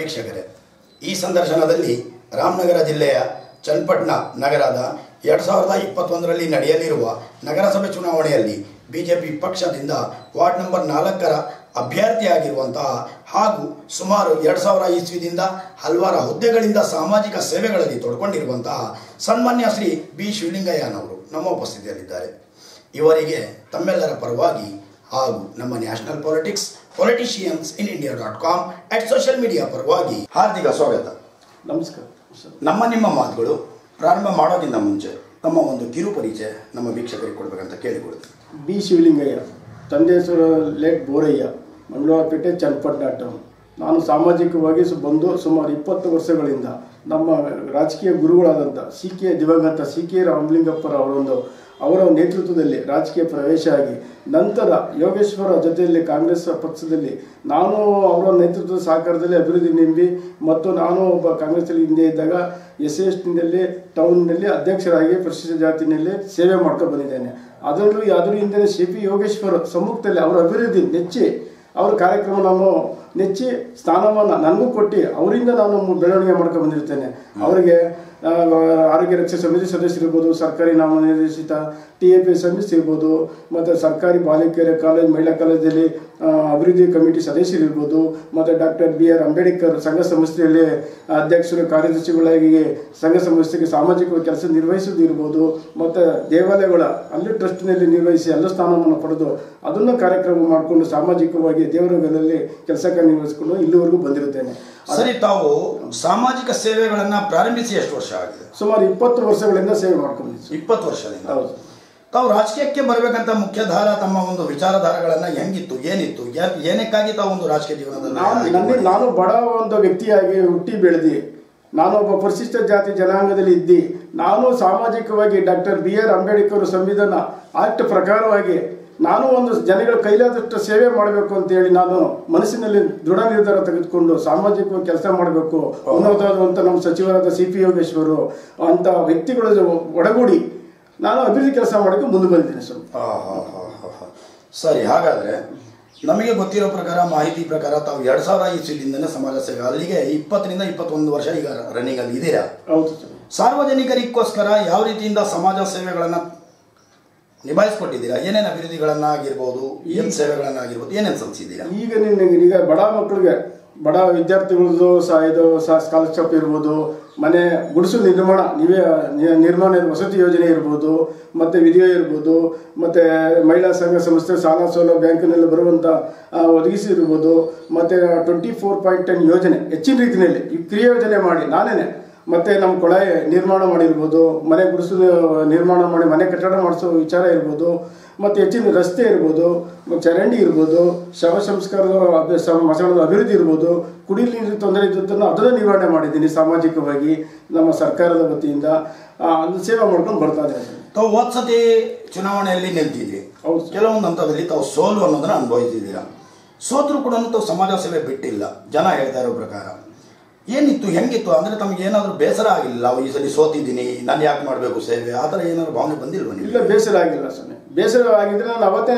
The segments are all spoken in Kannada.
ವೀಕ್ಷಕರೇ ಈ ಸಂದರ್ಶನದಲ್ಲಿ ರಾಮನಗರ ಜಿಲ್ಲೆಯ ಚನ್ನಪಟ್ಟಣ ನಗರದ ಎರಡು ಸಾವಿರದ ಇಪ್ಪತ್ತೊಂದರಲ್ಲಿ ನಡೆಯಲಿರುವ ನಗರಸಭೆ ಚುನಾವಣೆಯಲ್ಲಿ ಬಿಜೆಪಿ ಪಕ್ಷದಿಂದ ವಾರ್ಡ್ ನಂಬರ್ ನಾಲ್ಕರ ಅಭ್ಯರ್ಥಿಯಾಗಿರುವಂತಹ ಹಾಗೂ ಸುಮಾರು ಎರಡು ಸಾವಿರ ಇಸ್ವಿದಿಂದ ಹಲವಾರು ಹುದ್ದೆಗಳಿಂದ ಸಾಮಾಜಿಕ ಸೇವೆಗಳಲ್ಲಿ ತೊಡ್ಕೊಂಡಿರುವಂತಹ ಸನ್ಮಾನ್ಯ ಶ್ರೀ ಬಿ ಶಿವಲಿಂಗಯ್ಯನವರು ನಮ್ಮ ಉಪಸ್ಥಿತಿಯಲ್ಲಿದ್ದಾರೆ ಇವರಿಗೆ ತಮ್ಮೆಲ್ಲರ ಪರವಾಗಿ ಹಾಗೂ ನಮ್ಮ national politics politicians in India dot com at social media ಪರವಾಗಿ ಹಾರ್ದಿಕ ಸ್ವಾಗತ ನಮಸ್ಕಾರ ಸರ್ ನಮ್ಮ ನಿಮ್ಮ ಮಾತುಗಳು ಪ್ರಾರಂಭ ಮಾಡೋಕ್ಕಿಂತ ಮುಂಚೆ ತಮ್ಮ ಒಂದು ಕಿರು ಪರಿಚಯ ನಮ್ಮ ವೀಕ್ಷಕರಿಗೆ ಕೊಡ್ಬೇಕಂತ ಕೇಳಿಕೊಡ್ತೀನಿ ಬಿ ಶಿವಲಿಂಗಯ್ಯ ತಂದೆ ಹೆಸರು ಲೇಟ್ ಬೋರಯ್ಯ ಮಂಗಳವಾರಪೇಟೆ ಚನ್ನಪಟ್ಟಣ ಟೌನ್ ನಾನು ಸಾಮಾಜಿಕವಾಗಿ ಸು- ಬಂದು ಸುಮಾರು ಇಪ್ಪತ್ತು ವರ್ಷಗಳಿಂದ ನಮ್ಮ ರಾಜಕೀಯ ಗುರುಗಳಾದಂಥ ಸಿ ಕೆ ದಿವಂಗತ ಸಿ ಕೆ ರಾಮಲಿಂಗಪ್ಪರ ಅವರೊಂದು ಅವರ ನೇತೃತ್ವದಲ್ಲಿ ರಾಜಕೀಯ ಪ್ರವೇಶ ಆಗಿ ನಂತರ ಯೋಗೇಶ್ವರ ಜೊತೆಯಲ್ಲಿ ಕಾಂಗ್ರೆಸ್ ಪಕ್ಷದಲ್ಲಿ ನಾನು ಅವರ ನೇತೃತ್ವದ ಸಹಕಾರದಲ್ಲಿ ಅಭಿವೃದ್ಧಿ ನಿಂಬಿ ಮತ್ತು ನಾನು ಒಬ್ಬ ಕಾಂಗ್ರೆಸ್ಸಲ್ಲಿ ಹಿಂದೆ ಇದ್ದಾಗ ಎಸ್ ಸಿ ಎಸ್ ಟಿನಲ್ಲಿ ಟೌನ್ನಲ್ಲಿ ಅಧ್ಯಕ್ಷರಾಗಿ ಪರಿಶಿಷ್ಟ ಜಾತಿನಲ್ಲಿ ಸೇವೆ ಮಾಡ್ಕೊಂಡು ಬಂದಿದ್ದೇನೆ ಅದರಲ್ಲೂ ಅದರ ಹಿಂದೆ ಸಿ ಪಿ ಯೋಗೇಶ್ವರ್ ಸಮ್ಮುಖದಲ್ಲಿ ಅವರ ಅಭಿವೃದ್ಧಿ ನೆಚ್ಚಿ ಅವರ ಕಾರ್ಯಕ್ರಮ ನಾನು ನೆಚ್ಚಿ ಸ್ಥಾನಮಾನ ನನಗೂ ಕೊಟ್ಟು ಅವರಿಂದ ನಾನು ಮು- ಬೆಳವಣಿಗೆ ಮಾಡ್ಕೊಂಡು ಬಂದಿರ್ತೇನೆ ಅವರಿಗೆ ಆ, ಆರೋಗ್ಯ ರಕ್ಷಾ ಸಮಿತಿ ಸದಸ್ಯರಿರ್ಬೋದು ಸರ್ಕಾರಿ ನಾಮನಿರ್ದೇಶಿತ ಟಿ ಎ ಪಿ ಸಮಿತಿ ಇರ್ಬೋದು ಮತ್ತು ಸರ್ಕಾರಿ ಬಾಲಿಕೆಯರ ಕಾಲೇಜ್ ಮಹಿಳಾ ಕಾಲೇಜಲ್ಲಿ ಆ, ಅಭಿವೃದ್ಧಿ ಕಮಿಟಿ ಸದಸ್ಯರಿರ್ಬೋದು ಮತ್ತು ಡಾಕ್ಟರ್ ಬಿ ಆರ್ ಅಂಬೇಡ್ಕರ್ ಸಂಘ ಸಂಸ್ಥೆಯಲ್ಲಿ ಅಧ್ಯಕ್ಷರು ಕಾರ್ಯದರ್ಶಿಗಳಾಗಿ ಸಂಘ ಸಂಸ್ಥೆಗೆ ಸಾಮಾಜಿಕ ಕೆಲಸ ನಿರ್ವಹಿಸುವುದು ಇರ್ಬೋದು ಮತ್ತು ದೇವಾಲಯಗಳ ಅಲ್ಲಿ ಟ್ರಸ್ಟ್ನಲ್ಲಿ ನಿರ್ವಹಿಸಿ ಎಲ್ಲ ಸ್ಥಾನಮಾನ ಪಡೆದು ಅದನ್ನು ಕಾರ್ಯಕ್ರಮ ಮಾಡಿಕೊಂಡು ಸಾಮಾಜಿಕವಾಗಿ ದೇವರುಗಳಲ್ಲಿ ಕೆಲಸ ನಿರ್ವಹಿಸಿಕೊಂಡು ಇಲ್ಲಿವರೆಗೂ ಬಂದಿರುತ್ತೇನೆ ಸರಿ ತಾವು ಸಾಮಾಜಿಕ ಸೇವೆಗಳನ್ನ ಪ್ರಾರಂಭಿಸಿ ಎಷ್ಟು ವರ್ಷ ಆಗಿದೆ ಸುಮಾರು ಇಪ್ಪತ್ತು ವರ್ಷಗಳಿಂದ ಸೇವೆ ಮಾಡ್ಕೊಂಡಿದ್ದೀನಿ ಇಪ್ಪತ್ತು ವರ್ಷದಿಂದ ಹೌದು ತಾವು ರಾಜಕೀಯಕ್ಕೆ ಬರಬೇಕಂತ ಮುಖ್ಯಧಾರ ತಮ್ಮ ಒಂದು ವಿಚಾರಧಾರೆಗಳನ್ನ ಹೆಂಗಿತ್ತು ಏನಿತ್ತು ಯಾ- ಏನಕ್ಕಾಗಿ ತಾವು ಒಂದು ರಾಜಕೀಯ ಜೀವನದಲ್ಲಿ ನಾನು ಆಯ್ಕೆ ನನಗೆ ಮಾಡಿದ್ರಿ? ನಾನು ಬಡ ಒಂದು ವ್ಯಕ್ತಿಯಾಗಿ ಹುಟ್ಟಿ ಬೆಳೆದಿ ನಾನೊಬ್ಬ ಪರಿಶಿಷ್ಟ ಜಾತಿ ಜನಾಂಗದಲ್ಲಿ ಇದ್ದಿ ನಾನು ಸಾಮಾಜಿಕವಾಗಿ ಡಾಕ್ಟರ್ ಬಿ ಆರ್ ಅಂಬೇಡ್ಕರ್ ಸಂವಿಧಾನ ಆಕ್ಟ್ ಪ್ರಕಾರವಾಗಿ ನಾನು ಒಂದು ಜನಗಳ ಕೈಲಾದಷ್ಟು ಸೇವೆ ಮಾಡಬೇಕು ಅಂತೇಳಿ ನಾನು ಮನಸ್ಸಿನಲ್ಲಿ ದೃಢ ನಿರ್ಧಾರ ತೆಗೆದುಕೊಂಡು ಸಾಮಾಜಿಕವಾಗಿ ಕೆಲಸ ಮಾಡಬೇಕು ಉನ್ನತವಾದಂಥ ನಮ್ಮ ಸಚಿವರಾದ ಸಿ ಪಿ ಯೋಗೇಶ್ವರು ಅಂತ ವ್ಯಕ್ತಿಗಳ ಜೊ- ಒಡಗೂಡಿ ನಾನು ಅಭಿವೃದ್ಧಿ ಕೆಲಸ ಮಾಡೋಕ್ಕೆ ಮುಂದೆ ಬಂದಿದ್ದೀನಿ ಸರ್ ಆ, ಹಾ, ಹಾ, ಹಾ, ಹಾ. ಸರಿ ಹಾಗಾದ್ರೆ ನಮಗೆ ಗೊತ್ತಿರೋ ಪ್ರಕಾರ ಮಾಹಿತಿ ಪ್ರಕಾರ ತಾವು ಎರಡ್ ಸಾವಿರ ಇಸ್ವಿದಿಂದನೇ ಸಮಾಜ ಸೇವೆ ಅಲ್ಲಿಗೆ ಇಪ್ಪತ್ತರಿಂದ ಇಪ್ಪತ್ತೊಂದು ವರ್ಷ ಈಗ ರನ್ನಿಂಗ್ ಅಲ್ಲಿ ಇದ್ದೀರಾ ಹೌದು ಸರ್ ಸಾರ್ವಜನಿಕರಿಗೋಸ್ಕರ ಯಾವ ರೀತಿಯಿಂದ ಸಮಾಜ ಸೇವೆಗಳನ್ನ ನಿಭಾಯಿಸ್ಕೊಟ್ಟಿದ್ದೀರಾ ಏನೇನು ಅಭಿವೃದ್ಧಿಗಳನ್ನ ಆಗಿರ್ಬೋದು ಏನ್ ಸೇವೆಗಳನ್ನ ಏನೇನು ಸಲ್ಲಿಸಿದ್ದೀರಾ ಈಗ ನಿನ್ನ ಈಗ ಬಡ ಮಕ್ಕಳಿಗೆ ಬಡ ವಿದ್ಯಾರ್ಥಿಗಳದ್ದು ಸಹ ಇದು ಸಹ ಸ್ಕಾಲರ್ಶಿಪ್ ಇರ್ಬೋದು ಮನೆ ಗುಡಿಸಲು ನಿರ್ಮಾಣ ನೀವೇ ನಿ- ನಿರ್ಮಾಣ ವಸತಿ ಯೋಜನೆ ಇರ್ಬೋದು ಮತ್ತು ವಿಧಿಯೋ ಇರ್ಬೋದು ಮತ್ತು ಮಹಿಳಾ ಸಂಘ ಸಂಸ್ಥೆ ಸಾಲ ಸೌಲಭ್ಯ ಬ್ಯಾಂಕಿನಲ್ಲಿ ಬರುವಂಥ ಆ, ಒದಗಿಸಿರ್ಬೋದು ಮತ್ತು ಟ್ವೆಂಟಿ ಫೋರ್ ಪಾಯಿಂಟ್ ಟೆನ್ ಯೋಜನೆ ಹೆಚ್ಚಿನ ರೀತಿಯಲ್ಲಿ ಈ ಕ್ರಿಯಾ ಯೋಜನೆ ಮಾಡಿ ನಾನೇನೆ ಮತ್ತೆ ನಮ್ಮ ಕೊಳಾಯಿ ನಿರ್ಮಾಣ ಮಾಡಿರ್ಬೋದು ಮನೆ ಗುಡಿಸಲು ನಿರ್ಮಾಣ ಮಾಡಿ ಮನೆ ಕಟ್ಟಡ ಮಾಡಿಸೋ ವಿಚಾರ ಇರ್ಬೋದು ಮತ್ತು ಹೆಚ್ಚಿನ ರಸ್ತೆ ಇರ್ಬೋದು ಮ- ಚರಂಡಿ ಇರ್ಬೋದು ಶವ ಸಂಸ್ಕಾರದ ಅಭಿ- ಸ- ಮಸಣದ ಅಭಿವೃದ್ಧಿ ಇರ್ಬೋದು ಕುಡಿಯಲು ನೀರಿನ ತೊಂದರೆ ಇದ್ದದ್ದನ್ನು ಅದನ್ನು ನಿವಾರಣೆ ಮಾಡಿದ್ದೀನಿ ಸಾಮಾಜಿಕವಾಗಿ ನಮ್ಮ ಸರ್ಕಾರದ ವತಿಯಿಂದ ಆ, ಅದು ಸೇವೆ ಮಾಡ್ಕೊಂಡು ಬರ್ತಾ ಇದ್ದೇನೆ ಸರ್. ತಾವು ಹೋದ್ ಸತಿ ಚುನಾವಣೆಯಲ್ಲಿ ನಿಲ್ತಿದ್ರಿ ಹೌದು ಸರ್. ಕೆಲವೊಂದು ಹಂತದಲ್ಲಿ ತಾವು ಸೋಲು ಅನ್ನೋದನ್ನ ಅನುಭವಿಸಿದ್ದೀರಾ ಸೋತ್ರು ಕೂಡ ತಾವು ಸಮಾಜ ಸೇವೆ ಬಿಟ್ಟಿಲ್ಲ ಜನ ಹೇಳ್ತಾ ಇರೋ ಪ್ರಕಾರ ಏನಿತ್ತು ಹೆಂಗಿತ್ತು ಅಂದ್ರೆ ತಮಗೆ ಏನಾದರೂ ಬೇಸರ ಆಗಿಲ್ಲ ನಾವು ಈ ಸಲ ಸೋತಿದ್ದೀನಿ ನಾನು ಯಾಕೆ ಮಾಡಬೇಕು ಸೇವೆ ಆ ಥರ ಏನಾದ್ರು ಭಾವನೆ ಬಂದಿಲ್ವ ಇಲ್ಲ ನಿಮಗೆ ಬೇಸರ ಆಗಿಲ್ಲ ಸ್ವಾಮಿ ಬೇಸರ ಆಗಿದ್ರೆ ನಾನು ಅವತ್ತೇ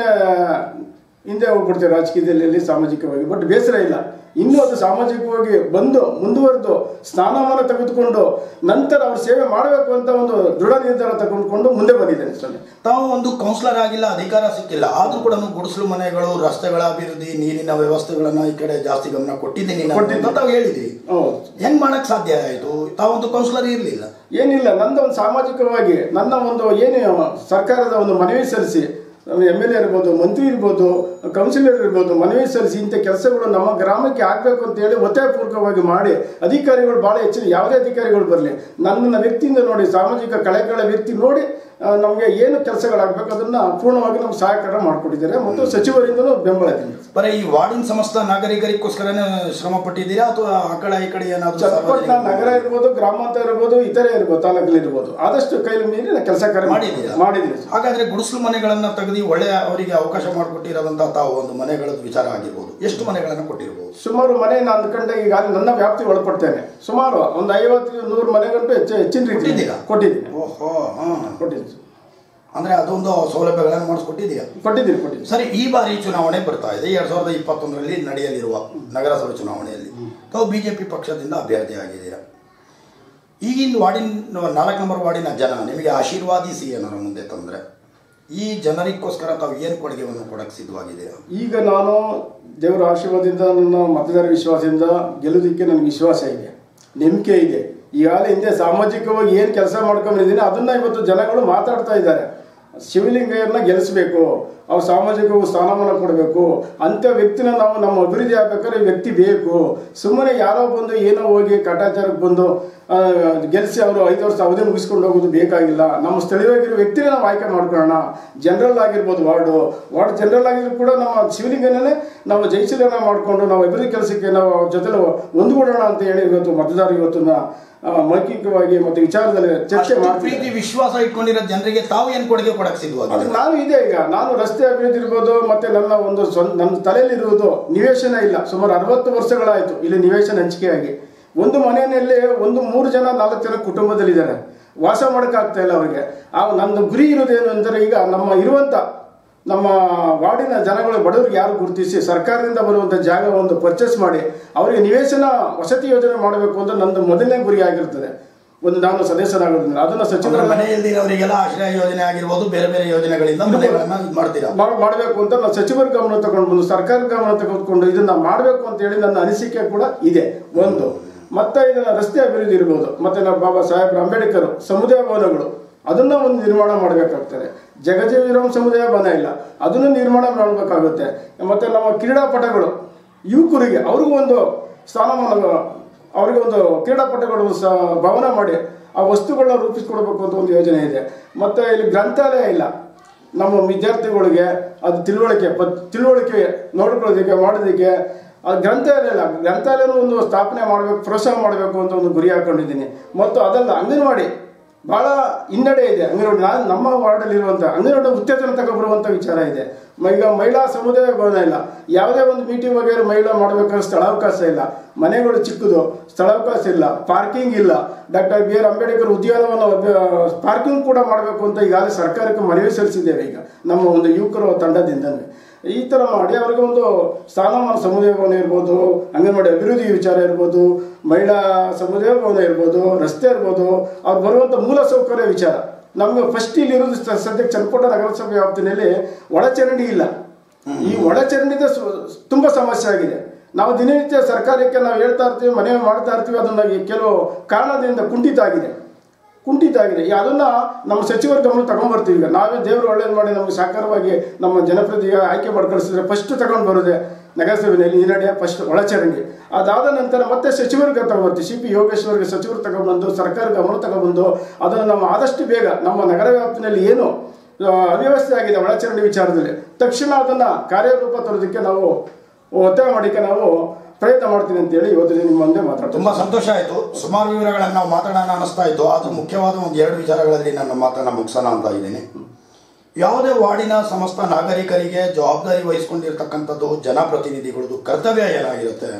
ಹಿಂದೆ ಹೋಗ್ಬಿಡ್ತೇವೆ ರಾಜಕೀಯದಲ್ಲಿ ಅಲ್ಲಿ ಸಾಮಾಜಿಕವಾಗಿ ಬಟ್ ಬೇಸರ ಇಲ್ಲ ಇನ್ನೂ ಅದು ಸಾಮಾಜಿಕವಾಗಿ ಬಂದು ಮುಂದುವರೆದು ಸ್ಥಾನಮಾನ ತೆಗೆದುಕೊಂಡು ನಂತರ ಅವ್ರ ಸೇವೆ ಮಾಡಬೇಕು ಅಂತ ಒಂದು ದೃಢ ನಿರ್ಧಾರ ತೆಗೆದುಕೊಂಡು ಮುಂದೆ ಬಂದಿದ್ದೇನೆ ಸ್ವಾಮಿ ತಾವು ಒಂದು ಕೌನ್ಸಿಲರ್ ಆಗಿಲ್ಲ ಅಧಿಕಾರ ಸಿಕ್ಕಿಲ್ಲ ಆದ್ರೂ ಕೂಡ ಗುಡಿಸಲು ಮನೆಗಳು ರಸ್ತೆಗಳ ಅಭಿವೃದ್ಧಿ ನೀರಿನ ವ್ಯವಸ್ಥೆಗಳನ್ನ ಈ ಕಡೆ ಜಾಸ್ತಿ ಗಮನ ಕೊಟ್ಟಿದ್ದೀನಿ ನಾನು ಕೊಟ್ಟಿದ್ದೀನಿ. ಅಂತ ತಾವು ಹೇಳಿದ್ರಿ ಹೌದು ಹೆಂಗ್ ಮಾಡಕ್ ಸಾಧ್ಯ ಆಯ್ತು ತಾವೊಂದು ಕೌನ್ಸಿಲರ್ ಇರಲಿಲ್ಲ ಏನಿಲ್ಲ ನಂದು ಒಂದು ಸಾಮಾಜಿಕವಾಗಿ ನನ್ನ ಒಂದು ಏನು ಸರ್ಕಾರದ ಒಂದು ಮನವಿ ಸಲ್ಲಿಸಿ ಎಮ್ ಎಲ್ ಎ ಇರ್ಬೋದು ಮಂತ್ರಿ ಇರ್ಬೋದು ಕೌನ್ಸಿಲರ್ ಇರ್ಬೋದು ಮನವಿ ಸಲ್ಲಿಸಿ ಇಂಥ ಕೆಲಸಗಳು ನಮ್ಮ ಗ್ರಾಮಕ್ಕೆ ಆಗಬೇಕು ಅಂತ ಹೇಳಿ ಒತ್ತಾಯಪೂರ್ವಕವಾಗಿ ಮಾಡಿ ಅಧಿಕಾರಿಗಳು ಭಾಳ ಹೆಚ್ಚಿನ ಯಾವುದೇ ಅಧಿಕಾರಿಗಳು ಬರಲಿ ನನ್ನನ್ನು ವ್ಯಕ್ತಿಯಿಂದ ನೋಡಿ ಸಾಮಾಜಿಕ ಕಳೆಕಳ ವ್ಯಕ್ತಿ ನೋಡಿ ನಮಗೆ ಏನು ಕೆಲಸಗಳಾಗಬೇಕು ಅದನ್ನ ಪೂರ್ಣವಾಗಿ ನಮ್ಗೆ ಸಹಕಾರ ಮಾಡಿಕೊಟ್ಟಿದ್ದಾರೆ ಮತ್ತು ಸಚಿವರಿಂದಲೂ ಬೆಂಬಲ ಇದೆ ಬರೀ ಈ ವಾರ್ಡಿನ ಸಮಸ್ತ ನಾಗರಿಕರಿಗೋಸ್ಕರನೇ ಶ್ರಮ ಪಟ್ಟಿದ್ದೀರಾ ಅಥವಾ ಆ ಕಡೆ ಈ ಕಡೆ ಏನಾದ್ರು ಚನ್ನಪಟ್ಟಣ ಸಾರ್ವಜನಿಕ- ನಗರ ಇರ್ಬೋದು ಗ್ರಾಮಾಂತರ ಇರ್ಬೋದು ಇತರೆ ಇರ್ಬೋದು ತಾಲೂಕಲ್ಲಿ ಇರ್ಬೋದು ಆದಷ್ಟು ಕೈಲಿ ಮೀರಿ ನಾನು ಕೆಲಸ ಕಾರ್ಯ ಮಾಡಿದ್ದೀರಾ? ಮಾಡಿದ್ದೀನಿ ಸರ್. ಹಾಗಾದ್ರೆ ಗುಡಿಸಲು ಮನೆಗಳನ್ನ ತೆಗೆದು ಒಳ್ಳೆ ಅವರಿಗೆ ಅವಕಾಶ ಮಾಡಿಕೊಟ್ಟಿರೋದಂತ ತಾವು ಒಂದು ಮನೆಗಳ ವಿಚಾರ ಆಗಿರ್ಬೋದು ಎಷ್ಟು ಮನೆಗಳನ್ನ ಕೊಟ್ಟಿರ್ಬೋದು ಸುಮಾರು ಮನೆ ನಾನು ಅಂದ್ಕೊಂಡೆ ಈಗ ನನ್ನ ವ್ಯಾಪ್ತಿ ಒಳಪಡ್ತೇನೆ ಸುಮಾರು ಒಂದು ಐವತ್ತು ನೂರು ಮನೆಗಂಟು ಹೆಚ್ಚು ಹೆಚ್ಚಿನ ರೀತಿ ಕೊಟ್ಟಿದ್ದೀರಾ? ಕೊಟ್ಟಿದ್ದೀನಿ ಓಹೋ ಹಾ ಕೊಟ್ಟಿದ್ದೀನಿ ಅಂದ್ರೆ ಅದೊಂದು ಸೌಲಭ್ಯಗಳನ್ನು ಮಾಡಿಸ್ಕೊಟ್ಟಿದ್ದೀರಾ ಕೊಟ್ಟಿದ್ದೀನಿ ಕೊಟ್ಟಿದ್ದೀನಿ ಸರಿ ಈ ಬಾರಿ ಚುನಾವಣೆ ಬರ್ತಾ ಇದೆ ಎರಡ್ ಸಾವಿರದ ಇಪ್ಪತ್ತೊಂದರಲ್ಲಿ ನಡೆಯಲಿರುವ ನಗರಸಭೆ ಚುನಾವಣೆಯಲ್ಲಿ ತಾವು ಬಿ ಜೆ ಪಿ ಪಕ್ಷದಿಂದ ಅಭ್ಯರ್ಥಿ ಆಗಿದ್ದೀರಾ ಈಗಿನ ವಾರ್ಡಿನ ನಾಲ್ಕು ನಂಬರ್ ವಾರ್ಡಿನ ಜನ ನಿಮಗೆ ಆಶೀರ್ವಾದಿಸಿ ಏನಾರ ಮುಂದೆ ತಂದರೆ ಈ ಜನರಿಗೋಸ್ಕರ ತಾವು ಏನು ಕೊಡುಗೆಯನ್ನು ಕೊಡಕ್ಕೆ ಸಿದ್ಧವಾಗಿದ್ದೀರಾ ಈಗ ನಾನು ದೇವರ ಆಶೀರ್ವಾದದಿಂದ ನನ್ನ ಮತದಾರ ವಿಶ್ವಾಸದಿಂದ ಗೆಲ್ಲೋದಕ್ಕೆ ನನಗೆ ವಿಶ್ವಾಸ ಇದೆ ನಂಬಿಕೆ ಇದೆ ಈಗಾಗಲೇ ಹಿಂದೆ ಸಾಮಾಜಿಕವಾಗಿ ಏನು ಕೆಲಸ ಮಾಡ್ಕೊಂಡಿದ್ದೀನಿ ಅದನ್ನ ಇವತ್ತು ಜನಗಳು ಮಾತಾಡ್ತಾ ಇದ್ದಾರೆ ಶಿವಲಿಂಗಯ್ಯನ ಗೆಲ್ಲಿಸ್ಬೇಕು ಅವ್ರು ಸಾಮಾಜಿಕವಾಗಿ ಸ್ಥಾನಮಾನ ಕೊಡಬೇಕು ಅಂಥ ವ್ಯಕ್ತಿನ ನಾವು ನಮ್ಮ ಅಭಿವೃದ್ಧಿ ಆಗ್ಬೇಕಾದ್ರೆ ಈ ವ್ಯಕ್ತಿ ಬೇಕು ಸುಮ್ಮನೆ ಯಾರೋ ಬಂದು ಏನೋ ಹೋಗಿ ಕಾಟಾಚಾರಕ್ಕೆ ಬಂದು ಆ, ಗೆಲ್ಲಿಸಿ ಅವರು ಐದು ವರ್ಷ ಅವಧಿ ಮುಗಿಸ್ಕೊಂಡು ಹೋಗೋದು ಬೇಕಾಗಿಲ್ಲ ನಮ್ಮ ಸ್ಥಳೀಯವಾಗಿರೋ ವ್ಯಕ್ತಿನ ನಾವು ಆಯ್ಕೆ ಮಾಡ್ಕೊಳ್ಳೋಣ ಜನರಲ್ ಆಗಿರ್ಬೋದು ವಾರ್ಡು ವಾರ್ಡ್ ಜನರಲ್ ಆಗಿದ್ರು ಕೂಡ ನಮ್ಮ ಶಿವಲಿಂಗನೇ ನಾವು ಜಯಶೀಲನ ಮಾಡಿಕೊಂಡು ನಾವು ಅಭಿವೃದ್ಧಿ ಕೆಲಸಕ್ಕೆ ನಾವು ಅವ್ರ ಜೊತೆ ಹೊಂದ್ಬಿಡೋಣ ಅಂತ ಹೇಳಿ ಇವತ್ತು ಮತದಾರ ಇವತ್ತನ್ನ ಆ, ಮೌಖಿಕವಾಗಿ ಮತ್ತು ವಿಚಾರದಲ್ಲಿ ಚರ್ಚೆ ಅಷ್ಟು ಮಾಡ್ತೀವಿ ಪ್ರೀತಿ ವಿಶ್ವಾಸ ಇಟ್ಕೊಂಡಿರೋ ಜನರಿಗೆ ತಾವು ಏನು ಕೊಡುಗೆ ಕೊಡಕ್ಕೆ ಅದು ಸಿದ್ಧವಾಗಿದ್ದೀರಾ ನಾನು ಇದೆ ಈಗ ನಾನು ರಸ್ತೆ ಅಭಿವೃದ್ಧಿ ಇರ್ಬೋದು ಮತ್ತೆ ನನ್ನ ಒಂದು ಸ್ವಂತ ನನ್ನ ತಲೆಯಲ್ಲಿರುವುದು ನಿವೇಶನ ಇಲ್ಲ ಸುಮಾರು ಅರವತ್ತು ವರ್ಷಗಳಾಯಿತು ಇಲ್ಲಿ ನಿವೇಶನ ಹಂಚಿಕೆಯಾಗಿ ಒಂದು ಮನೆಯಲ್ಲಿ ಒಂದು ಮೂರು ಜನ ನಾಲ್ಕು ಜನ ಕುಟುಂಬದಲ್ಲಿದ್ದಾರೆ ವಾಸ ಮಾಡೋಕ್ಕಾಗ್ತಾ ಇಲ್ಲ ಅವರಿಗೆ ಆ ನನ್ನ ಗುರಿ ಇರೋದೇನು ಅಂದರೆ ಈಗ ನಮ್ಮ ಇರುವಂಥ ನಮ್ಮ ವಾರ್ಡಿನ ಜನಗಳು ಬಡವರಿಗೆ ಯಾರು ಗುರುತಿಸಿ ಸರ್ಕಾರದಿಂದ ಬರುವಂಥ ಜಾಗ ಒಂದು ಪರ್ಚೇಸ್ ಮಾಡಿ ಅವರಿಗೆ ನಿವೇಶನ ವಸತಿ ಯೋಜನೆ ಮಾಡಬೇಕು ಅಂತ ನಂದು ಮೊದಲನೇ ಗುರಿ ಆಗಿರ್ತದೆ ಒಂದು ನಾನು ಸದಸ್ಯನಾಗೋದ್ರಿಂದ ಅದನ್ನು ಅಂದ್ರೆ ಸಚಿವರ ಮನೆಯಲ್ಲಿರೋರಿಗೆಲ್ಲ ಆಶ್ರಯ ಯೋಜನೆ ಆಗಿರ್ಬೋದು ಬೇರೆ ಬೇರೆ ಯೋಜನೆಗಳಿಂದ ಮನೆಗಳನ್ನ ಇದು ಮಾಡ್ತೀರಾ ಮಾಡ್- ಮಾಡಬೇಕು ಅಂತ ನಾವು ಸಚಿವರ ಗಮನ ತಗೊಂಡು ಬಂದು ಸರ್ಕಾರ ಗಮನ ತೆಗೆದುಕೊಂಡು ಇದನ್ನ ಮಾಡಬೇಕು ಅಂತ ಹೇಳಿ ನನ್ನ ಅನಿಸಿಕೆ ಕೂಡ ಇದೆ ಒಂದು ಮತ್ತೆ ಇದನ್ನ ರಸ್ತೆ ಅಭಿವೃದ್ಧಿ ಇರ್ಬೋದು ಮತ್ತೆ ನಮ್ಮ ಬಾಬಾ ಸಾಹೇಬ್ ಅಂಬೇಡ್ಕರ್ ಸಮುದಾಯ ಭವನಗಳು ಅದನ್ನ ಒಂದು ನಿರ್ಮಾಣ ಮಾಡಬೇಕಾಗ್ತದೆ ಜಗಜೀವಿರಾಮ್ ಸಮುದಾಯ ಭವನ ಇಲ್ಲ ಅದನ್ನು ನಿರ್ಮಾಣ ಮಾಡಬೇಕಾಗುತ್ತೆ ಮತ್ತೆ ನಮ್ಮ ಕ್ರೀಡಾಪಟುಗಳು ಯುವಕರಿಗೆ ಅವ್ರಿಗೂ ಒಂದು ಸ್ಥಾನಮಾನ ಅವರಿಗೆ ಒಂದು ಕ್ರೀಡಾಪಟುಗಳು ಸಹ ಭವನ ಮಾಡಿ ಆ ವಸ್ತುಗಳನ್ನ ರೂಪಿಸ್ಕೊಡ್ಬೇಕು ಅಂತ ಒಂದು ಯೋಜನೆ ಇದೆ ಮತ್ತೆ ಇಲ್ಲಿ ಗ್ರಂಥಾಲಯ ಇಲ್ಲ ನಮ್ಮ ವಿದ್ಯಾರ್ಥಿಗಳಿಗೆ ಅದು ತಿಳುವಳಿಕೆ ಪದ್ ತಿಳುವಳಿಕೆ ನೋಡ್ಕೊಳ್ಳೋದಕ್ಕೆ ಮಾಡೋದಕ್ಕೆ ಅದು ಗ್ರಂಥಾಲಯ ಇಲ್ಲ ಗ್ರಂಥಾಲಯನೂ ಒಂದು ಸ್ಥಾಪನೆ ಮಾಡಬೇಕು ಪ್ರೋತ್ಸಾಹ ಮಾಡಬೇಕು ಅಂತ ಒಂದು ಗುರಿ ಹಾಕೊಂಡಿದ್ದೀನಿ ಮತ್ತು ಅದಲ್ಲ ಅಂಗನವಾಡಿ ಭಾಳ ಹಿನ್ನಡೆ ಇದೆ ಅಂಗನವಾಡಿ ನಾನು ನಮ್ಮ ವಾರ್ಡಲ್ಲಿ ಇರುವಂಥ ಅಂಗನವಾಡಿ ಉತ್ತೇಜನ ತಗೊಬರುವಂಥ ವಿಚಾರ ಇದೆ ಮ- ಈಗ ಮಹಿಳಾ ಸಮುದಾಯ ಭವನ ಇಲ್ಲ ಯಾವುದೇ ಒಂದು ಮೀಟಿಂಗ್ ವಗೇರೆ ಮಹಿಳಾ ಮಾಡಬೇಕಾದ್ರೆ ಸ್ಥಳಾವಕಾಶ ಇಲ್ಲ ಮನೆಗಳು ಚಿಕ್ಕದು ಸ್ಥಳಾವಕಾಶ ಇಲ್ಲ ಪಾರ್ಕಿಂಗ್ ಇಲ್ಲ ಡಾಕ್ಟರ್ ಬಿ ಆರ್ ಅಂಬೇಡ್ಕರ್ ಉದ್ಯಾನವನ ಪಾರ್ಕಿಂಗ್ ಕೂಡ ಮಾಡಬೇಕು ಅಂತ ಈಗಾಗಲೇ ಸರ್ಕಾರಕ್ಕೆ ಮನವಿ ಸಲ್ಲಿಸಿದ್ದೇವೆ ಈಗ ನಮ್ಮ ಒಂದು ಯುವಕರ ತಂಡದಿಂದಲೇ ಈ ಥರ ಮಾಡಿ ಅವರಿಗೆ ಒಂದು ಸ್ಥಾನಮಾನ ಸಮುದಾಯ ಭವನ ಇರ್ಬೋದು ಅಂಗನವಾಡಿ ಅಭಿವೃದ್ಧಿ ವಿಚಾರ ಇರ್ಬೋದು ಮಹಿಳಾ ಸಮುದಾಯ ಭವನ ಇರ್ಬೋದು ರಸ್ತೆ ಇರ್ಬೋದು ಅವ್ರು ಬರುವಂಥ ಮೂಲ ಸೌಕರ್ಯ ವಿಚಾರ ನಮಗೆ ಫಸ್ಟ್ ಇಲ್ಲಿ ಇರೋದು ಸ- ಸದ್ಯಕ್ಕೆ ಚನ್ನಪಟ್ಟ ನಗರಸಭೆ ವ್ಯಾಪ್ತಿನಲ್ಲಿ ಒಳಚರಂಡಿ ಇಲ್ಲ ಈ ಒಳಚರಂಡಿದ ಸು- ತುಂಬ ಸಮಸ್ಯೆ ಆಗಿದೆ ನಾವು ದಿನನಿತ್ಯ ಸರ್ಕಾರಕ್ಕೆ ನಾವು ಹೇಳ್ತಾ ಇರ್ತೀವಿ ಮನವಿ ಮಾಡ್ತಾ ಇರ್ತೀವಿ ಅದನ್ನ ಈ ಕೆಲವು ಕಾರಣದಿಂದ ಕುಂಠಿತ ಆಗಿದೆ ಕುಂಠಿತ ಆಗಿದೆ ಈ ಅದನ್ನ ನಮ್ಮ ಸಚಿವರ ಗಮನ ತಗೊಂಡ್ಬರ್ತೀವಿ ಈಗ ನಾವೇ ದೇವರು ಒಳ್ಳೇದು ಮಾಡಿ ನಮಗೆ ಸಾಕಾರವಾಗಿ ನಮ್ಮ ಜನಪ್ರತಿನಿಧಿಗೆ ಆಯ್ಕೆ ಮಾಡಿ ಕಳಿಸಿದ್ರೆ ಫಸ್ಟ್ ತಗೊಂಡು ಬರೋದೆ ನಗರಸಭೆಯಲ್ಲಿ ಈ ನಡೆ ಫಸ್ಟ್ ಒಳಚರಂಡಿ ಅದಾದ ನಂತರ ಮತ್ತೆ ಸಚಿವರಿಗೆ ತಗೊಂಡ್ಬರ್ತೀವಿ ಸಿ ಪಿ ಯೋಗೇಶ್ವರ್ಗೆ ಸಚಿವರು ತಗೊಂಡ್ಬಂದು ಸರ್ಕಾರ ಗಮನ ತಗೊಂಡ್ಬಂದು ಅದನ್ನು ನಮ್ಮ ಆದಷ್ಟು ಬೇಗ ನಮ್ಮ ನಗರ ವ್ಯಾಪ್ತಿನಲ್ಲಿ ಏನು ಆ, ಅವ್ಯವಸ್ಥೆ ಆಗಿದೆ ಒಳಚರಂಡಿ ವಿಚಾರದಲ್ಲಿ ತಕ್ಷಣ ಅದನ್ನ ಕಾರ್ಯರೂಪ ತರೋದಕ್ಕೆ ನಾವು ಒತ್ತಾಯ ಮಾಡಿಕ್ಕೆ ನಾವು ಪ್ರಯತ್ನ ಮಾಡ್ತೀನಿ ಅಂತೇಳಿ ಇವತ್ತು ನಿಮ್ಮ ಮುಂದೆ ಮಾತಾಡ್ತೀನಿ ತುಂಬಾ ಸಂತೋಷ ಆಯಿತು ಸುಮಾರು ವಿವರಗಳನ್ನು ನಾವು ಮಾತಾಡೋಣ ಅನಿಸ್ತಾ ಇತ್ತು ಆದರೂ ಮುಖ್ಯವಾದ ಒಂದು ಎರಡು ವಿಚಾರಗಳಲ್ಲಿ ನನ್ನ ಮಾತನ್ನು ಮುಗಿಸೋಣ ಅಂತ ಇದ್ದೀನಿ ಯಾವುದೇ ವಾರ್ಡಿನ ಸಮಸ್ತ ನಾಗರಿಕರಿಗೆ ಜವಾಬ್ದಾರಿ ವಹಿಸ್ಕೊಂಡಿರ್ತಕ್ಕಂಥದ್ದು ಜನಪ್ರತಿನಿಧಿಗಳದ್ದು ಕರ್ತವ್ಯ ಏನಾಗಿರುತ್ತೆ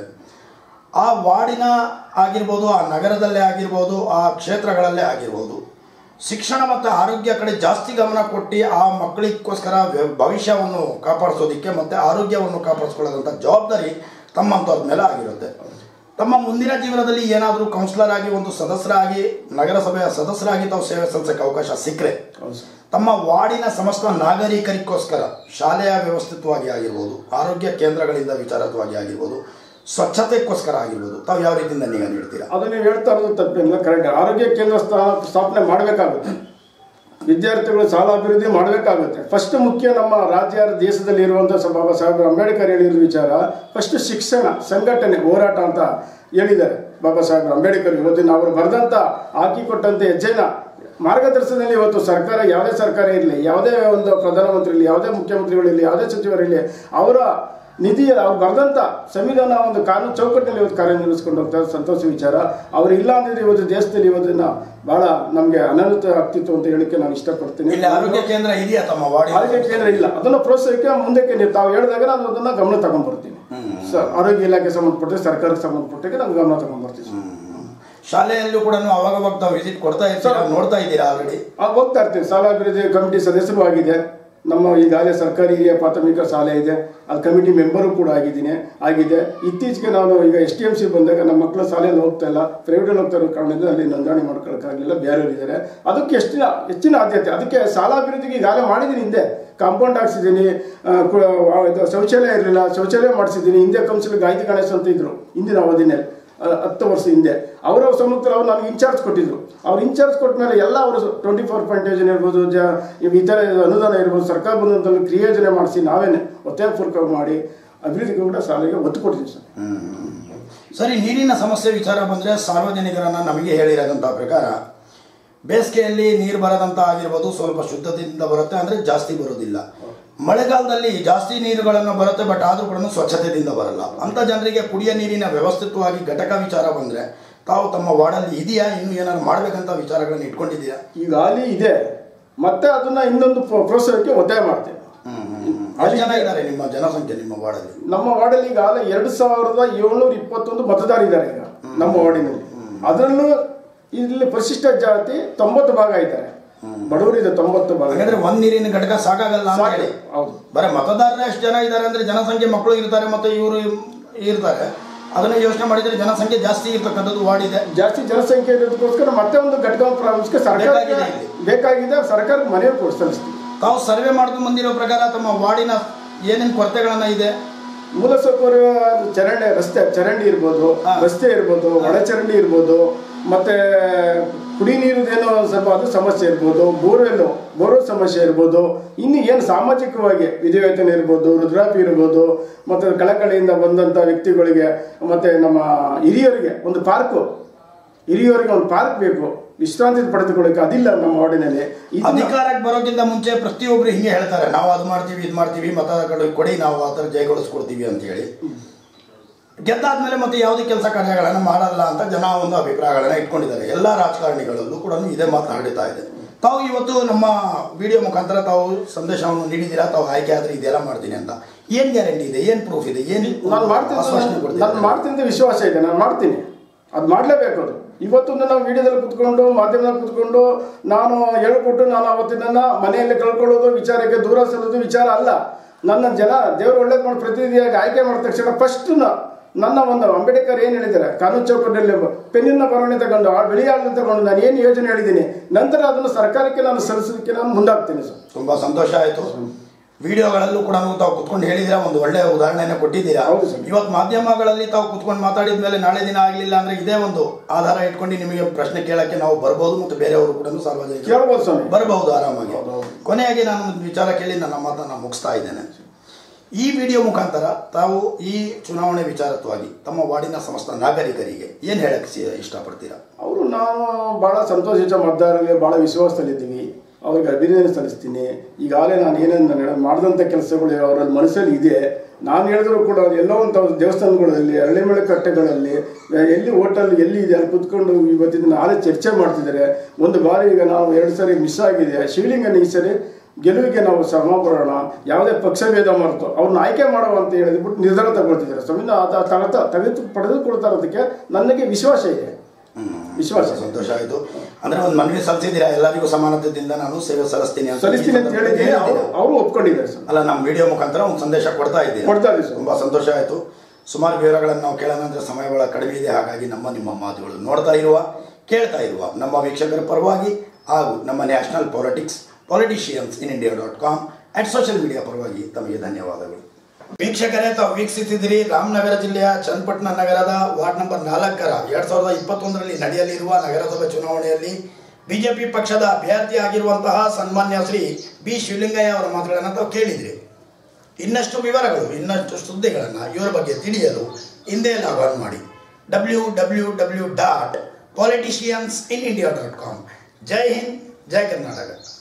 ಆ ವಾರ್ಡಿನ ಆಗಿರ್ಬೋದು ಆ ನಗರದಲ್ಲೇ ಆಗಿರ್ಬೋದು ಆ ಕ್ಷೇತ್ರಗಳಲ್ಲೇ ಆಗಿರ್ಬೋದು ಶಿಕ್ಷಣ ಮತ್ತು ಆರೋಗ್ಯ ಕಡೆ ಜಾಸ್ತಿ ಗಮನ ಕೊಟ್ಟು ಆ ಮಕ್ಕಳಿಗೋಸ್ಕರ ವ್ಯ- ಭವಿಷ್ಯವನ್ನು ಕಾಪಾಡಿಸೋದಕ್ಕೆ ಮತ್ತು ಆರೋಗ್ಯವನ್ನು ಕಾಪಾಡಿಸ್ಕೊಳ್ಳೋದಂಥ ಜವಾಬ್ದಾರಿ ತಮ್ಮಂಥವ್ರ ಮೇಲೆ ಆಗಿರುತ್ತೆ ತಮ್ಮ ಮುಂದಿನ ಜೀವನದಲ್ಲಿ ಏನಾದರೂ ಕೌನ್ಸಿಲರ್ ಆಗಿ ಒಂದು ಸದಸ್ಯರಾಗಿ ನಗರಸಭೆಯ ಸದಸ್ಯರಾಗಿ ತಾವು ಸೇವೆ ಸಲ್ಲಿಸೋಕ್ಕೆ ಅವಕಾಶ ಸಿಕ್ಕರೆ ಹೌದು ಸರ್. ತಮ್ಮ ವಾರ್ಡಿನ ಸಮಸ್ತ ನಾಗರಿಕರಿಗೋಸ್ಕರ ಶಾಲೆಯ ವ್ಯವಸ್ಥಿತವಾಗಿ ಆಗಿರ್ಬೋದು ಆರೋಗ್ಯ ಕೇಂದ್ರಗಳಿಂದ ವಿಚಾರವಾಗಿ ಆಗಿರ್ಬೋದು ಸ್ವಚ್ಛತೆಗೋಸ್ಕರ ಆಗಿರ್ಬೋದು ತಾವು ಯಾವ ರೀತಿಯಿಂದ ನಿಗಾ ನೀಡ್ತೀರಾ ಅದು ನೀವು ಹೇಳ್ತಾ ಇರೋದು ತಪ್ಪೇನಿಲ್ಲ ಕರೆಕ್ಟ್ ಆರೋಗ್ಯ ಕೇಂದ್ರ ಸ್ಥಾ- ಸ್ಥಾಪನೆ ಮಾಡಬೇಕಾಗುತ್ತೆ ವಿದ್ಯಾರ್ಥಿಗಳು ಸಾಲ ಅಭಿವೃದ್ಧಿ ಮಾಡಬೇಕಾಗುತ್ತೆ ಫಸ್ಟ್ ಮುಖ್ಯ ನಮ್ಮ ರಾಜ್ಯ ದೇಶದಲ್ಲಿ ಇರುವಂಥ ಸ- ಬಾಬಾ ಸಾಹೇಬ್ ಅಂಬೇಡ್ಕರ್ ಹೇಳಿರೋ ವಿಚಾರ ಫಸ್ಟ್ ಶಿಕ್ಷಣ ಸಂಘಟನೆ ಹೋರಾಟ ಅಂತ ಹೇಳಿದ್ದಾರೆ ಬಾಬಾ ಸಾಹೇಬ್ ಅಂಬೇಡ್ಕರ್ ಇವತ್ತಿನ ಅವರು ಬರೆದಂಥ ಹಾಕಿಕೊಟ್ಟಂತೆ ಹೆಜ್ಜೆನ ಮಾರ್ಗದರ್ಶನದಲ್ಲಿ ಇವತ್ತು ಸರ್ಕಾರ ಯಾವುದೇ ಸರ್ಕಾರ ಇರಲಿ ಯಾವುದೇ ಒಂದು ಪ್ರಧಾನಮಂತ್ರಿ ಇರಲಿ ಯಾವುದೇ ಮುಖ್ಯಮಂತ್ರಿಗಳಿರಲಿ ಯಾವುದೇ ಸಚಿವರಿರಲಿ ಅವರ ನಿಧಿ ಅವ್ರು ಬರೆದಂಥ ಸಂವಿಧಾನ ಒಂದು ಕಾನೂನು ಚೌಕಟ್ಟಿನಲ್ಲಿ ಇವತ್ತು ಕಾರ್ಯನಿರ್ವಹಿಸ್ಕೊಂಡು ಹೋಗ್ತಾರೆ ಸಂತೋಷ ವಿಚಾರ ಅವ್ರು ಇಲ್ಲ ಅಂದಿದ್ರೆ ಇವತ್ತು ದೇಶದಲ್ಲಿ ಇವತ್ತಿನ ಬಹಳ ನಮಗೆ ಅನನುತ ಆಗ್ತಿತ್ತು ಅಂತ ಹೇಳಿಕ್ಕೆ ನಾನು ಇಷ್ಟಪಡ್ತೀನಿ ಇಲ್ಲಿ ಆರೋಗ್ಯ ಕೇಂದ್ರ ಇದೆಯಾ ತಮ್ಮ ವಾರ್ಡ್ ಆರೋಗ್ಯ ಕೇಂದ್ರ ಇಲ್ಲ ಅದನ್ನ ಪ್ರೋತ್ಸಾಹಕ್ಕೆ ಮುಂದಕ್ಕೆ ನೀವು ತಾವು ಹೇಳಿದಾಗ ನಾನು ಅದನ್ನ ಗಮನ ತಗೊಂಡ್ಬರ್ತೀನಿ ಸರ್ ಆರೋಗ್ಯ ಇಲಾಖೆ ಸಂಬಂಧಪಟ್ಟ ಸರ್ಕಾರಕ್ಕೆ ಸಂಬಂಧಪಟ್ಟಾಗೆ ನಾನು ಗಮನ ತಗೊಂಡ್ಬರ್ತೀನಿ ಸರ್. ಶಾಲೆಯಲ್ಲೂ ಕೂಡ ಅವಾಗ ಅವಾಗ ತಾವು ವಿಸಿಟ್ ಕೊಡ್ತಾ ಇರ್ತೀರಾ ನೋಡ್ತಾ ಇದ್ದೀರಾ ಆಲ್ರೆಡಿ ಆ, ಹೋಗ್ತಾ ಇರ್ತೀನಿ ಶಾಲಾ ಅಭಿವೃದ್ಧಿ ಕಮಿಟಿ ಸದಸ್ಯರು ಆಗಿದೆ ನಮ್ಮ ಈಗಾಗಲೇ ಸರ್ಕಾರಿ ಹಿರಿಯ ಪ್ರಾಥಮಿಕ ಶಾಲೆ ಇದೆ ಅದು ಕಮಿಟಿ ಮೆಂಬರು ಕೂಡ ಆಗಿದ್ದೀನಿ ಆಗಿದೆ ಇತ್ತೀಚೆಗೆ ನಾನು ಈಗ ಎಸ್ ಟಿ ಎಮ್ ಸಿ ಬಂದಾಗ ನಮ್ಮ ಮಕ್ಕಳು ಶಾಲೆಯಲ್ಲಿ ಹೋಗ್ತಾ ಇಲ್ಲ ಪ್ರೈವೇಟಲ್ಲಿ ಹೋಗ್ತಾ ಇರೋ ಕಾರಣದಿಂದ ಅಲ್ಲಿ ನೋಂದಣಿ ಮಾಡ್ಕೊಳ್ಳೋಕ್ಕಾಗಲಿಲ್ಲ ಬೇರೆಯವರು ಇದ್ದಾರೆ ಅದಕ್ಕೆ ಹೆಚ್ಚಿನ ಹೆಚ್ಚಿನ ಆದ್ಯತೆ ಅದಕ್ಕೆ ಶಾಲಾಭಿವೃದ್ಧಿಗೆ ಈಗಾಗಲೇ ಮಾಡಿದ್ದೀನಿ ಹಿಂದೆ ಕಾಂಪೌಂಡ್ ಹಾಕ್ಸಿದ್ದೀನಿ ಆ, ಕು- ಆ, ಇದು ಶೌಚಾಲಯ ಇರಲಿಲ್ಲ ಶೌಚಾಲಯ ಮಾಡಿಸಿದ್ದೀನಿ ಹಿಂದೆ ಕೌನ್ಸಿಲ್ ಗಾಯತ್ರಿ ಗಣೇಶ್ ಅಂತ ಇದ್ರು ಹಿಂದಿನ ಅವಧಿನಲ್ಲಿ ಆ, ಹತ್ತು ವರ್ಷ ಹಿಂದೆ ಅವರ ಸಮ್ಮುಖದಲ್ಲಿ ಅವ್ರು ನನಗೆ ಇನ್ಚಾರ್ಜ್ ಕೊಟ್ಟಿದ್ರು ಅವ್ರು ಇನ್ಚಾರ್ಜ್ ಕೊಟ್ಟ ಮೇಲೆ ಎಲ್ಲ ಅವರು ಟ್ವೆಂಟಿ ಫೋರ್ ಪಾಯಿಂಟ್ ಯೋಜನೆ ಇರ್ಬೋದು ಜ ಇತರೆ ಅನುದಾನ ಇರ್ಬೋದು ಸರ್ಕಾರ ಬಂದಂತ ಕ್ರಿಯೋಜನೆ ಮಾಡಿಸಿ ನಾವೇನೆ ಒತ್ತಾಯಪೂರ್ವಕ ಮಾಡಿ ಅಭಿವೃದ್ಧಿಗೆ ಕೂಡ ಶಾಲೆಗೆ ಒತ್ತು ಕೊಟ್ಟಿದ್ದೀವಿ ಸರ್ ಸರಿ ನೀರಿನ ಸಮಸ್ಯೆ ವಿಚಾರ ಬಂದರೆ ಸಾರ್ವಜನಿಕರನ್ನ ನಮಗೆ ಹೇಳಿರೋದಂಥ ಪ್ರಕಾರ ಬೇಸಿಗೆಯಲ್ಲಿ ನೀರು ಬರದಂತ ಆಗಿರ್ಬೋದು ಸ್ವಲ್ಪ ಶುದ್ಧದಿಂದ ಬರುತ್ತೆ ಅಂದರೆ ಜಾಸ್ತಿ ಬರೋದಿಲ್ಲ ಮಳೆಗಾಲದಲ್ಲಿ ಜಾಸ್ತಿ ನೀರುಗಳನ್ನು ಬರುತ್ತೆ ಬಟ್ ಆದರೂ ಕೂಡ ಸ್ವಚ್ಛತೆಯಿಂದ ಬರಲ್ಲ ಅಂಥ ಜನರಿಗೆ ಕುಡಿಯ ನೀರಿನ ವ್ಯವಸ್ಥಿತವಾಗಿ ಘಟಕ ವಿಚಾರ ಬಂದರೆ ತಾವು ತಮ್ಮ ವಾರ್ಡಲ್ಲಿ ಇದೆಯಾ ಇನ್ನು ಏನಾದ್ರು ಮಾಡಬೇಕಂತ ವಿಚಾರಗಳನ್ನು ಇಟ್ಕೊಂಡಿದ್ದೀರಾ ಈಗ ಹಾಲಿ ಇದೆ ಮತ್ತೆ ಅದನ್ನ ಇನ್ನೊಂದು ಪ್ರೋ- ಪ್ರೋತ್ಸಾಹಕ್ಕೆ ಒತ್ತಾಯ ಮಾಡ್ತೇವೆ ಎಷ್ಟು ಜನ ಇದ್ದಾರೆ ನಿಮ್ಮ ಜನಸಂಖ್ಯೆ ನಿಮ್ಮ ವಾರ್ಡಲ್ಲಿ ನಮ್ಮ ವಾರ್ಡಲ್ಲಿ ಈಗ ಆಲೆ ಎರಡು ಸಾವಿರದ ಏಳ್ನೂರ ಇಪ್ಪತ್ತೊಂದು ಮತದಾರರಿದ್ದಾರೆ ಈಗ ನಮ್ಮ ವಾರ್ಡಿನಲ್ಲಿ ಅದರಲ್ಲೂ ಇಲ್ಲಿ ಪರಿಶಿಷ್ಟ ಜಾತಿ ತೊಂಬತ್ತು ಭಾಗ ಇದ್ದಾರೆ ಬಡವರಿದೆ ತೊಂಬತ್ತು ಭಾಗ ಹಾಗಾದ್ರೆ ಒಂದ್ ನೀರಿನ ಘಟಕ ಸಾಕಾಗಲ್ಲ ಅಂತ ಸಾಕು. ಹೇಳಿ ಹೌದು ಬರೀ ಮತದಾರರೇ ಎಷ್ಟು ಜನ ಇದ್ದಾರೆ ಅಂದ್ರೆ ಜನಸಂಖ್ಯೆ ಮಕ್ಕಳು ಇರ್ತಾರೆ ಮತ್ತೆ ಇವರು ಇರ್ತಾರೆ ಅದನ್ನ ಯೋಚನೆ ಮಾಡಿದ್ರೆ ಜನಸಂಖ್ಯೆ ಜಾಸ್ತಿ ಇರ್ತಕ್ಕಂಥದ್ದು ವಾರ್ಡಿದೆ ಜಾಸ್ತಿ ಜನಸಂಖ್ಯೆ ಇರೋದಕ್ಕೋಸ್ಕರ ಮತ್ತೆ ಒಂದು ಘಟಕ ಪ್ರಾರಂಭಿಸಕ್ಕೆ ಸರ್ಕಾರಕ್ಕೆ ಬೇಕಾಗಿದೆ ಇಲ್ಲಿ. ಬೇಕಾಗಿದೆ ಸರ್ಕಾರಕ್ಕೆ ಮನವಿ ಕೊಟ್ಟು ಸಲ್ಲಿಸ್ತೀವಿ ತಾವು ಸರ್ವೆ ಮಾಡ್ಕೊಂಡು ಬಂದಿರೋ ಪ್ರಕಾರ ತಮ್ಮ ವಾರ್ಡಿನ ಏನೇನು ಕೊರತೆಗಳನ್ನ ಇದೆ ಮೂಲಸೌಕರ್ಯ ಚರಂಡಿ ರಸ್ತೆ ಚರಂಡಿ ಇರ್ಬೋದು ಹಾ. ರಸ್ತೆ ಇರ್ಬೋದು ಒಳಚರಂಡಿ ಇರ್ಬೋದು ಮತ್ತೆ ಕುಡಿ ನೀರಿದೇನೋ ಸ್ವಲ್ಪ ಅದು ಸಮಸ್ಯೆ ಇರ್ಬೋದು ಬೋರ್ವೆಲ್ ಬೋರ್ವೆಲ್ ಸಮಸ್ಯೆ ಇರ್ಬೋದು ಇನ್ನು ಏನು ಸಾಮಾಜಿಕವಾಗಿ ವಿಧಿವೇತನ ಇರ್ಬೋದು ರುದ್ರಾಪಿ ಇರ್ಬೋದು ಮತ್ತು ಕಳಕಳಿಯಿಂದ ಬಂದಂಥ ವ್ಯಕ್ತಿಗಳಿಗೆ ಮತ್ತೆ ನಮ್ಮ ಹಿರಿಯರಿಗೆ ಒಂದು ಪಾರ್ಕು ಹಿರಿಯರಿಗೆ ಒಂದು ಪಾರ್ಕ್ ಬೇಕು ವಿಶ್ರಾಂತಿ ಪಡೆದುಕೊಳ್ಳಕ್ಕೆ ಅದಿಲ್ಲ ನಮ್ಮ ವಾರ್ಡಿನಲ್ಲಿ ಇದನ್ನ- ಅಧಿಕಾರಕ್ಕೆ ಬರೋಕ್ಕಿಂತ ಮುಂಚೆ ಪ್ರತಿಯೊಬ್ರು ಹಿಂಗೆ ಹೇಳ್ತಾರೆ ನಾವು ಅದು ಮಾಡ್ತೀವಿ ಇದು ಮಾಡ್ತೀವಿ ಮತ ಕಡೆ ಕೊಡಿ ನಾವು ಆ ಥರ ಜಯಗೊಳಿಸ್ಕೊಡ್ತೀವಿ ಅಂತ ಹೇಳಿ ಗೆದ್ದಾದ್ಮೇಲೆ ಮತ್ತೆ ಯಾವುದೇ ಕೆಲಸ ಕಾರ್ಯಗಳನ್ನು ಮಾಡಲ್ಲ ಅಂತ ಜನ ಒಂದು ಅಭಿಪ್ರಾಯಗಳನ್ನ ಇಟ್ಕೊಂಡಿದ್ದಾರೆ ಎಲ್ಲ ರಾಜಕಾರಣಿಗಳಲ್ಲೂ ಕೂಡ ಇದೇ ಮಾತು ಹರಡುತ್ತಾ ಇದೆ ತಾವು ಇವತ್ತು ನಮ್ಮ ವಿಡಿಯೋ ಮುಖಾಂತರ ತಾವು ಸಂದೇಶವನ್ನು ನೀಡಿದ್ದೀರಾ ತಾವು ಆಯ್ಕೆ ಆದ್ರೆ ಇದೆಲ್ಲ ಮಾಡ್ತೀನಿ ಅಂತ ಏನ್ ಗ್ಯಾರಂಟಿ ಇದೆ ಏನ್ ಪ್ರೂಫ್ ಇದೆ ಏನ್ ನಾನು ಮಾಡ್ತೀನಿ ಆಶ್ವಾಸನೆ ನಾನು ಕೊಡ್ತೀರಾ? ಮಾಡ್ತೀನಿ ಅಂತ ವಿಶ್ವಾಸ ಇದೆ ನಾನು ಮಾಡ್ತೀನಿ ಅದು ಮಾಡಲೇಬೇಕು ಅದು ಇವತ್ತೊಂದು ನಾವು ವಿಡಿಯೋದಲ್ಲಿ ಕುತ್ಕೊಂಡು ಮಾಧ್ಯಮದಲ್ಲಿ ಕುತ್ಕೊಂಡು ನಾನು ಹೇಳ್ಕೊಟ್ಟು ನಾನು ಅವತ್ತಿನ ಮನೆಯಲ್ಲಿ ಕಳ್ಕೊಳ್ಳೋದು ವಿಚಾರಕ್ಕೆ ದೂರ ಸಲ್ಲೋದು ವಿಚಾರ ಅಲ್ಲ ನನ್ನ ಜನ ದೇವರು ಒಳ್ಳೇದು ಮಾಡಿ ಪ್ರತಿನಿಧಿಯಾಗಿ ಆಯ್ಕೆ ಮಾಡಿದ ತಕ್ಷಣ ಫಸ್ಟ್ ನನ್ನ ಒಂದು ಅಂಬೇಡ್ಕರ್ ಏನು ಹೇಳಿದ್ದಾರೆ ಕಾನೂನು ಚೌಕಟ್ಟಲ್ಲಿ ಪೆನ್ನಿನ ಬರವಣೆ ತಗೊಂಡು ಆ ಬಿಳಿ ಹಾಲನ್ನು ತಗೊಂಡು ನಾನು ಏನು ಯೋಜನೆ ಹೇಳಿದ್ದೀನಿ ನಂತರ ಅದನ್ನು ಸರ್ಕಾರಕ್ಕೆ ನಾನು ಸಲ್ಲಿಸೋದಕ್ಕೆ ನಾನು ಮುಂದಾಗ್ತೀನಿ ಸರ್ ತುಂಬಾ ಸಂತೋಷ ಆಯ್ತು ವಿಡಿಯೋಗಳಲ್ಲೂ ಕೂಡ ತಾವು ಕುತ್ಕೊಂಡು ಹೇಳಿದಿರಾ ಒಂದು ಒಳ್ಳೆಯ ಉದಾಹರಣೆಯನ್ನು ಕೊಟ್ಟಿದ್ದೀರಾ ಹೌದು ಸರ್. ಇವತ್ತು ಮಾಧ್ಯಮಗಳಲ್ಲಿ ತಾವು ಕುತ್ಕೊಂಡು ಮಾತಾಡಿದ ಮೇಲೆ ನಾಳೆ ದಿನ ಆಗಲಿಲ್ಲ ಅಂದ್ರೆ ಇದೇ ಒಂದು ಆಧಾರ ಇಟ್ಕೊಂಡು ನಿಮಗೆ ಪ್ರಶ್ನೆ ಕೇಳಕ್ಕೆ ನಾವು ಬರ್ಬೋದು ಮತ್ತು ಬೇರೆಯವರು ಕೂಡ ಸಾರ್ವಜನಿಕ ಕೇಳ್ಬೋದು ಸ್ವಾಮಿ ಬರಬಹುದು ಆರಾಮಾಗಿ ಹೌದು, ಹೌದು. ಕೊನೆಯಾಗಿ ನಾನು ಒಂದು ವಿಚಾರ ಕೇಳಿ ನನ್ನ ಮಾತನ್ನು ಮುಗಿಸ್ತಾ ಇದ್ದೇನೆ ಈ ವಿಡಿಯೋ ಮುಖಾಂತರ ತಾವು ಈ ಚುನಾವಣೆ ವಿಚಾರತ್ವಾಗಿ ತಮ್ಮ ವಾರ್ಡಿನ ಸಮಸ್ತ ನಾಗರಿಕರಿಗೆ ಏನು ಹೇಳಕ್ಕೆ ಸಿ- ಇಷ್ಟಪಡ್ತೀರಾ ಅವರು ನಾನು ಭಾಳ ಸಂತೋಷಿತ ಮತದಾರರಿಗೆ ಭಾಳ ವಿಶ್ವಾಸದಲ್ಲಿದ್ದೀವಿ ಅವ್ರಿಗೆ ಅಭಿನಂದನೆ ಸಲ್ಲಿಸ್ತೀನಿ ಈಗಾಗಲೇ ನಾನು ಏನೇನು ನಾನು ಮಾಡಿದಂಥ ಕೆಲಸಗಳು ಅವರಲ್ಲಿ ಮನಸ್ಸಲ್ಲಿ ಇದೆ ನಾನು ಹೇಳಿದ್ರು ಕೂಡ ಎಲ್ಲೋ ಒಂದು ಅವ್ರ ದೇವಸ್ಥಾನಗಳಲ್ಲಿ ಹಳ್ಳಿಮಳೆ ಕಟ್ಟೆಗಳಲ್ಲಿ ಎಲ್ಲಿ ಹೋಟೆಲ್ ಎಲ್ಲಿ ಇದೆ ಅಲ್ಲಿ ಕುತ್ಕೊಂಡು ಇವತ್ತಿನ ನಾಳೆ ಚರ್ಚೆ ಮಾಡ್ತಿದ್ದಾರೆ ಒಂದು ಬಾರಿ ಈಗ ನಾವು ಎರಡು ಸರಿ ಮಿಸ್ ಆಗಿದೆ ಶಿವಲಿಂಗನ ಈ ಸರಿ ಗೆಲುವಿಗೆ ನಾವು ಶ್ರಮ ಪಡೋಣ ಯಾವುದೇ ಪಕ್ಷಭೇದ ಮರೆತು ಅವ್ರನ್ನ ಆಯ್ಕೆ ಮಾಡುವ ಅಂತ ಹೇಳಿದ್ಬಿಟ್ಟು ನಿರ್ಧಾರ ತಗೊಳ್ತಿದ್ದಾರೆ ಸಂವಿಧಾನ ಅದ ತಗತ ತೆಗೆದು ಪಡೆದುಕೊಳ್ತಾ ಇರೋದಕ್ಕೆ ನನಗೆ ವಿಶ್ವಾಸ ಇದೆ ವಿಶ್ವಾಸ ಸಂತೋಷ ಆಯಿತು ಅಂದ್ರೆ ಒಂದು ಮನವಿ ಸಲ್ಲಿಸಿದ್ದೀರಾ ಎಲ್ಲರಿಗೂ ಸಮಾನತೆಯಿಂದ ನಾನು ಸೇವೆ ಸಲ್ಲಿಸ್ತೀನಿ ಅಂತ ಸಲ್ಲಿಸ್ತೀನಿ ಅಂತ ಹೇಳಿದ್ದೀನಿ ಅವರು ಅವರು ಒಪ್ಕೊಂಡಿದ್ದಾರೆ ಸರ್ ಅಲ್ಲ ನಮ್ಮ ವಿಡಿಯೋ ಮುಖಾಂತರ ಒಂದು ಸಂದೇಶ ಕೊಡ್ತಾ ಇದ್ದೀವಿ ಕೊಡ್ತಾ ಇದ್ದೀವಿ ಸರ್ ತುಂಬಾ ಸಂತೋಷ ಆಯಿತು ಸುಮಾರು ವಿವರಗಳನ್ನು ನಾವು ಕೇಳೋಣ ಅಂದ್ರೆ ಸಮಯ ಬಹಳ ಕಡಿಮೆ ಇದೆ ಹಾಗಾಗಿ ನಮ್ಮ ನಿಮ್ಮ ಮಾತುಗಳು ನೋಡ್ತಾ ಇರುವ ಕೇಳ್ತಾ ಇರುವ ನಮ್ಮ ವೀಕ್ಷಕರ ಪರವಾಗಿ ಹಾಗೂ ನಮ್ಮ national politics politicians in India dot com at social media ಪರವಾಗಿ ತಮಗೆ ಧನ್ಯವಾದಗಳು ವೀಕ್ಷಕರೇ ತಾವು ವೀಕ್ಷಿಸಿದಿರಿ ರಾಮನಗರ ಜಿಲ್ಲೆಯ ಚನ್ನಪಟ್ಟಣ ನಗರದ ವಾರ್ಡ್ ನಂಬರ್ ನಾಲ್ಕರ ಎರಡ್ ಸಾವಿರದ ಇಪ್ಪತ್ತೊಂದರಲ್ಲಿ ನಡೆಯಲಿರುವ ನಗರಸಭೆ ಚುನಾವಣೆಯಲ್ಲಿ ಬಿಜೆಪಿ ಪಕ್ಷದ ಅಭ್ಯರ್ಥಿ ಆಗಿರುವಂತಹ ಸನ್ಮಾನ್ಯ ಶ್ರೀ ಬಿ ಶಿವಲಿಂಗಯ್ಯ ಅವರ ಮಾತುಗಳನ್ನು ತಾವು ಕೇಳಿದ್ರಿ ಇನ್ನಷ್ಟು ವಿವರಗಳು ಇನ್ನಷ್ಟು ಸುದ್ದಿಗಳನ್ನು ಇವರ ಬಗ್ಗೆ ತಿಳಿಯಲು ಹಿಂದೆ ಲಾಗ್ ಮಾಡಿ W W W dot politicians in India dot com ಜೈ ಹಿಂದ್ ಜೈ ಕರ್ನಾಟಕ